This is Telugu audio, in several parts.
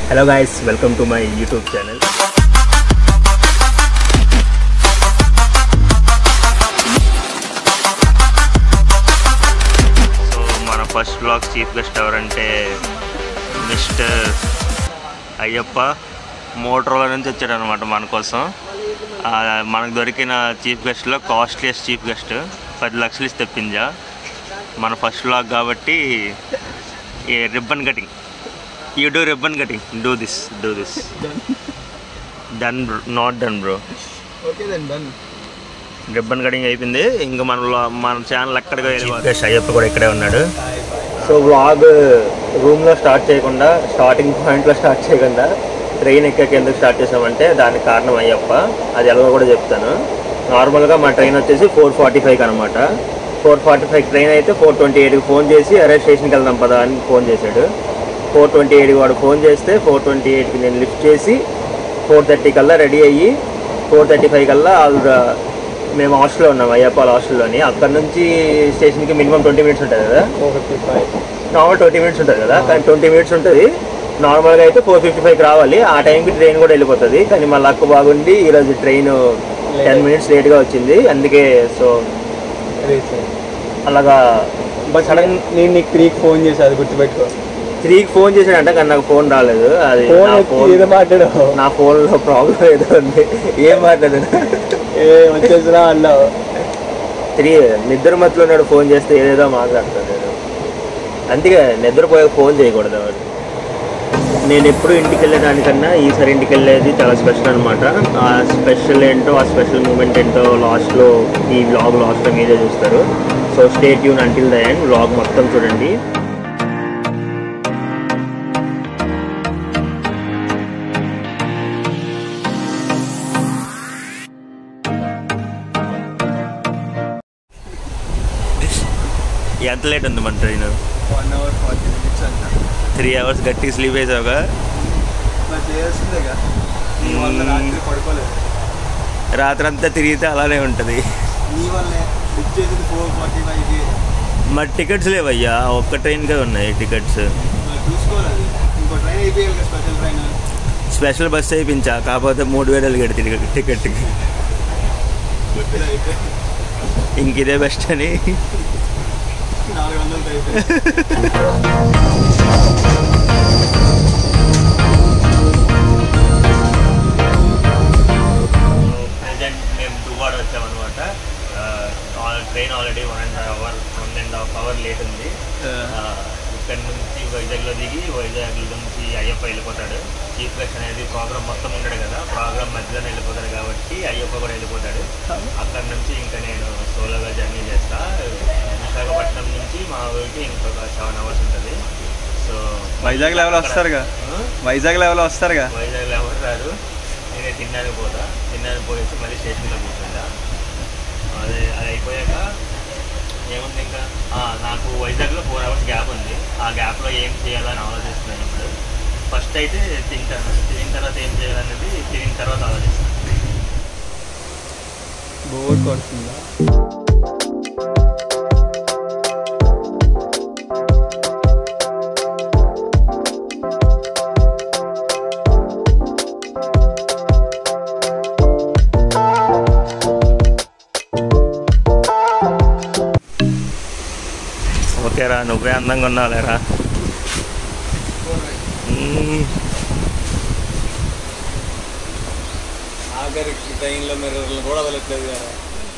Hello guys welcome to my YouTube channel so మన ఫస్ట్ బ్లాగ్ చీఫ్ గెస్ట్ ఎవరంటే మిస్టర్ అయ్యప్ప మోటరోలా నుంచి వచ్చాడు అనమాట మన కోసం ఆ, మనకు దొరికిన చీఫ్ గెస్ట్లో కాస్ట్లీయెస్ట్ చీఫ్ గెస్ట్ పది లక్షలు ఇస్తే తెప్పించా మన ఫస్ట్ బ్లాగ్ కాబట్టి ఈ ribbon cutting you do ribbon cutting do this do this done not done bro okay then done ribbon cutting అయిపోయింది ఇంకా మన vlog- మన ఛానల్ ఎక్కడికి వెళ్ళి అయ్యప్ప కూడా ఇక్కడే ఉన్నాడు సో వ్లాగ్ రూమ్లో స్టార్ట్ చేయకుండా స్టార్టింగ్ పాయింట్లో స్టార్ట్ చేయకుండా ట్రైన్ ఎక్కాక ఎందుకు స్టార్ట్ చేసామంటే దానికి కారణం అయ్యప్ప అది ఎలా కూడా చెప్తాను నార్మల్గా మా ట్రైన్ వచ్చేసి ఫోర్ ఫార్టీ ఫైవ్కి అనమాట ఫోర్ ఫార్టీ ఫైవ్ ట్రైన్ అయితే ఫోర్ ట్వంటీ ఎయిట్కి ఫోన్ చేసి అరే స్టేషన్కి వెళ్దాం పదా అని ఫోన్ చేశాడు ఫోర్ ట్వంటీ ఎయిట్కి వాడు ఫోన్ చేస్తే ఫోర్ ట్వంటీ ఎయిట్కి నేను లిఫ్ట్ చేసి ఫోర్ థర్టీ కల్లా రెడీ అయ్యి ఫోర్ థర్టీ ఫైవ్ కల్లా వాళ్ళు మేము హాస్టల్లో ఉన్నాం అయ్యప్ప హాస్టల్లోని అక్కడ నుంచి స్టేషన్కి మినిమం ట్వంటీ మినిట్స్ ఉంటుంది కదా four fifty five normal twenty minutes ఉంటుంది కదా కానీ ట్వంటీ మినిట్స్ ఉంటుంది నార్మల్గా అయితే ఫోర్ ఫిఫ్టీ ఫైవ్కి రావాలి ఆ టైంకి ట్రైన్ కూడా వెళ్ళిపోతుంది కానీ మా లక్ బాగుండి ఈరోజు ట్రైన్ టెన్ మినిట్స్ లేట్గా వచ్చింది అందుకే సో అలాగా బట్ సడన్ నేను నీకు త్రీకి ఫోన్ చేసి అది గుర్తుపెట్టుకో త్రీకి ఫోన్ చేశాడంట కానీ నాకు ఫోన్ రాలేదు అది ఫోన్ నా ఎత్తి ఫోన్ ఏదో మాట్లాడావు నా ఫోన్లో ప్రాబ్లం ఏదో ఉంది ఏం మాట్లాడాను ఏ వచ్చేసినా అన్నావు త్రీ నిద్ర మత్తులో ఉన్నాడు ఫోన్ చేస్తే ఏదేదో మాట్లాడతాడు నేను అందుకే నిద్రపోయే ఫోన్ చేయకూడదు వాడు నేను ఎప్పుడు ఇంటికి వెళ్ళేదానికన్నా ఈసారి ఇంటికి వెళ్ళేది చాలా స్పెషల్ అనమాట ఆ స్పెషల్ ఏంటో ఆ స్పెషల్ మూమెంట్ ఏంటో లాస్ట్లో ఈ వ్లాగ్ లాస్ట్లో మీరే చూస్తారు so stay tune until the end vlog మొత్తం చూడండి ఎంత లేట్ ఉంది మన train one hour forty minutes అంట త్రీ అవర్స్ గట్టి స్లీప్ వేసావుగా మరి చేయాల్సిందేగా నీ వల్ల రాత్రి పడుకోలేదు రాత్రి అంతా తిరిగితే అలానే ఉంటుంది నీ వల్లే బుక్ చేసింది ఫోర్ ఫార్టీ ఫైవ్కి మరి టికెట్స్ లేవయ్యా ఒక్క ట్రైన్కే ఉన్నాయి టికెట్స్ మరి చూసుకోలేదు ఇంకో ట్రైన్ అయిపోయాలి కదా స్పెషల్ ట్రైన్ స్పెషల్ బస్ అయిపించా కాకపోతే మూడు వేలు అడిగాడు టికెట్ టికెట్కి ఇంక ఇదే బెస్ట్ అని నాలుగు వందలకి అయిపోయింది ప్రజెంట్ మేము దువ్వాడ వచ్చామన్నమాట train already one and hour one and half hour late ఉంది ఆ, ఇక్కడ నుంచి వైజాగ్లో దిగి వైజాగ్ నుంచి అయ్యప్ప వెళ్ళిపోతాడు చీఫ్ గెస్ట్ అనేది ప్రోగ్రామ్ మొత్తం ఉండడు కదా ప్రోగ్రామ్ మధ్యలోనే వెళ్ళిపోతాడు కాబట్టి అయ్యప్ప కూడా వెళ్ళిపోతాడు అక్కడ నుంచి ఇంకా నేను సోలోగా జర్నీ చేస్తా విశాఖపట్నం నుంచి మా ఊరికి ఇంకొక సెవెన్ అవర్స్ ఉంటుంది సో వైజాగ్ లెవెల్ వస్తారుగా ఆ? వైజాగ్ లెవెల్ వస్తారుగా వైజాగ్లో ఎవరు రారు నేనే తిన్నానికి పోతా తిన్నానికి పోయేసి మళ్ళీ స్టేషన్లో కూర్చుంటా అదే అది అయిపోయాక ఏముంది ఇంకా ఆ, నాకు వైజాగ్లో ఫోర్ అవర్స్ గ్యాప్ ఉంది ఆ గ్యాప్లో ఏం చేయాలని ఆలోచిస్తున్నాను ఇప్పుడు ఫస్ట్ అయితే తింటాను తినిన తర్వాత ఏం చేయాలనేది తినిన తర్వాత ఆలోచిస్తాను బోర్ కొడుతుందా ఓకేరా నువ్వే అందంగా ఉన్నావులేరా మ్మ్. ఆఖరికి ట్రైన్లో మిర్రర్లు కూడా వదలట్లేదు కదా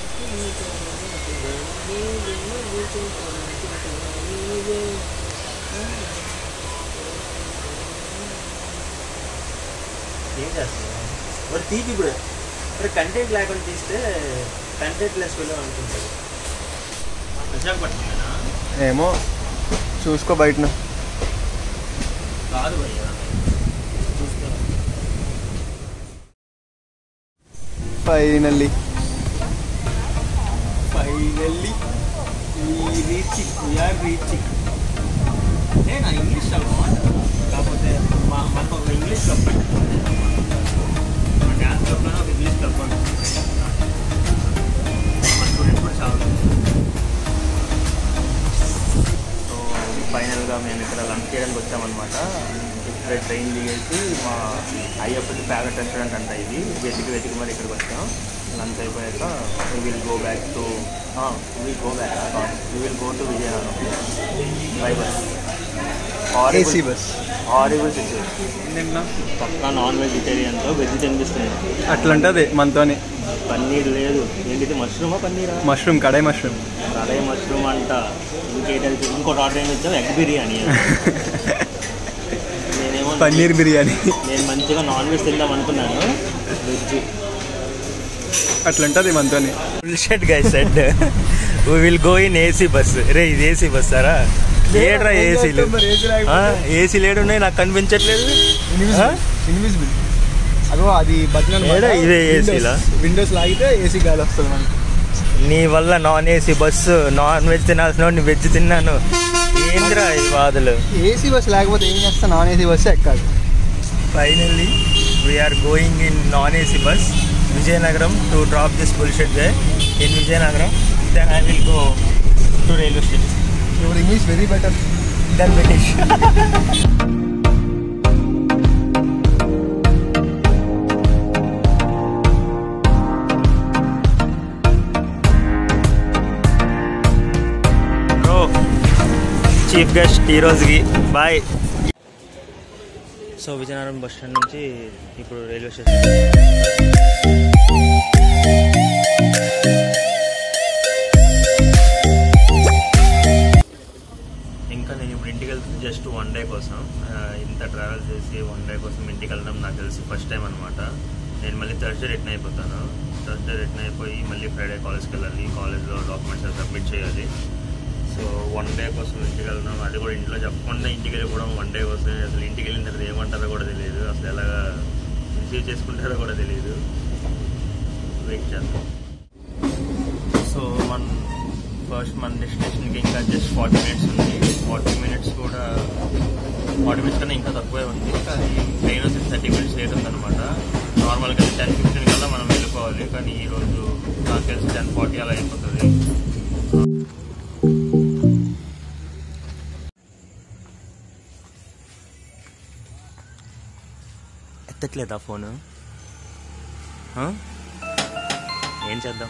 ఏం చేస్తున్నావు మరి తీపి ఇప్పుడు మరి కంటెంట్ లేకుండా తీస్తే కంటెంట్ లెస్ వెళ్ళి అనుకుంటారు విశాఖపట్నం ఏమో చూసుకో బయటన కాదు భయ్యా చూస్తా finally finally reaching we are reaching అంటే నా ఇంగ్లీష్ చాలా బాగుంటుంది కాకపోతే మా మనకు ఒక ఇంగ్లీష్ క్లబ్ పెట్టుకోవాలి మా డ్యాన్స్ క్లబ్లోనే ఒక ఇంగ్లీష్ క్లబ్ ఉంటుంది మా స్టూడెంట్ కూడా చాలా సో ఫైనల్గా మేము ఇక్కడ లంచ్ చేయడానికి వచ్చామన్నమాట ఇప్పుడే ట్రైన్ దిగేసి మా అయ్యప్పటి ఫేవరెట్ రెస్టారెంట్ అంట ఇది వెతికి వెతికి మరి ఇక్కడికి వచ్చాం లంచ్ అయిపోయాక we will go back to will go back we will go to Vizianagaram by bus AC bus horrible situation పక్కా నాన్ వెజిటేరియన్తో వెజ్ తినిపిస్తుంది అట్లుంటది మనతోని పన్నీర్ లేదు ఏంటిది మష్రూమా పన్నీరా mushroom kadai mushroom kadai mushroom అంట ఇంకేటైతే ఇంకోటి ఆర్డర్ ఏమి ఇచ్చావు ఎగ్ బిర్యానీ నేనేమో పన్నీర్ బిర్యానీ నేను మంచిగా నాన్ వెజ్ తిందాం అనుకున్నాను వెజ్ అట్లుంటది మనతోని షెట్ గై set we will go in AC bus రే ఇది ఏసీ బస్ సారా ఏడ్రా ఏసీలు ఏసీ లేడు ఉన్నాయి నాకు కనిపించట్లేదు ఆ? ఇన్విజిబుల్ అగో అది బటన్ ఏడా ఇదే AC లా? విండోస్ లాగితే ఏసీ గాలి వస్తుంది మనకి నీ వల్ల non AC bus non veg తినాల్సిన నీ వెజ్ తిన్నాను ఏంద్రా ఈ బాధలు ఏసీ బస్ లేకపోతే ఏం చేస్తా నాన్ ఏసీ బస్ ఎక్కాలి finally we are going in non AC bus Vizianagaram to drop this bullshit they in Vizianagaram then I will go to railway station your English very better then British bro chief guest ఈ రోజుకి boy so Vizianagaram bus stand నుంచి ఇప్పుడు రైల్వే స్టేషన్ ఇంకా నేను ఇప్పుడు ఇంటికి వెళ్తుంది జస్ట్ వన్ డే కోసం ఆ, ఇంత ట్రావెల్ చేసి వన్ డే కోసం ఇంటికి వెళ్ళడం నాకు తెలిసి ఫస్ట్ టైం అనమాట నేను మళ్ళీ థర్స్డే రిటర్న్ అయిపోతాను థర్స్డే రిటర్న్ అయిపోయి మళ్ళీ ఫ్రైడే కాలేజ్కి వెళ్ళాలి కాలేజ్లో డాక్యుమెంట్స్ సబ్మిట్ చేయాలి సో వన్ డే కోసం ఇంటికి వెళ్దాం అది కూడా ఇంట్లో చెప్పకుండా ఇంటికి వెళ్ళిపోవడం వన్ డే కోసం అసలు ఇంటికి వెళ్ళిన తర్వాత ఏమంటారో కూడా తెలియదు అసలు ఎలాగా రిసీవ్ చేసుకుంటారో కూడా తెలియదు వెయిట్ చేద్దాం సో మన ఫస్ట్ మన డెస్టినేషన్కి ఇంకా జస్ట్ ఫార్టీ మినిట్స్ ఉంది ఫార్టీ మినిట్స్ కూడా ఫార్టీ మినిట్స్ కన్నా ఇంకా తక్కువే ఉంది కానీ ట్రైన్ వచ్చి థర్టీ మినిట్స్ లేట్ ఉందన్నమాట నార్మల్గా టెన్ ఫిఫ్టీన్ కల్లా మనం వెళ్ళిపోవాలి కానీ ఈరోజు నాకు తెలిసి టెన్ ఫార్టీ అలా అయిపోతుంది ఎత్తట్లేదా ఫోను ఆ? ఏం చేద్దాం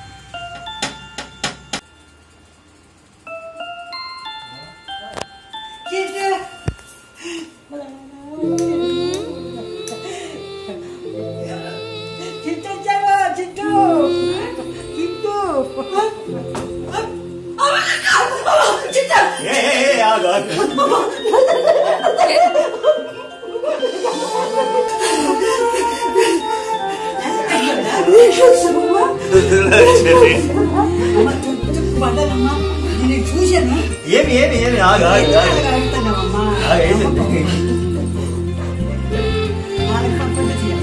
చింతొచ్చావా చింటూ చింటూ పడ్డానమ్మా నేను చూశాను ఏమి ఏమి ఏమి ఆగు ఆగు ఆగు. అడుగుతానమ్మా ఆగు, ఏమైంది? వాళ్ళకి పంపండి తీయమ్మా.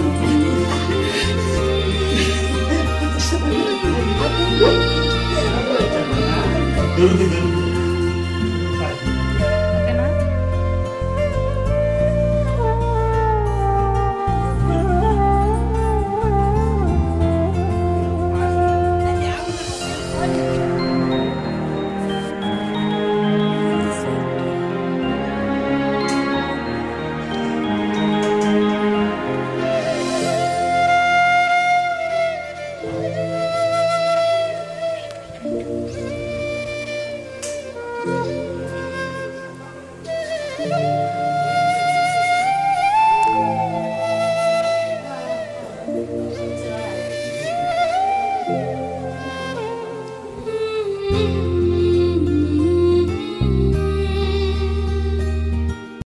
Thank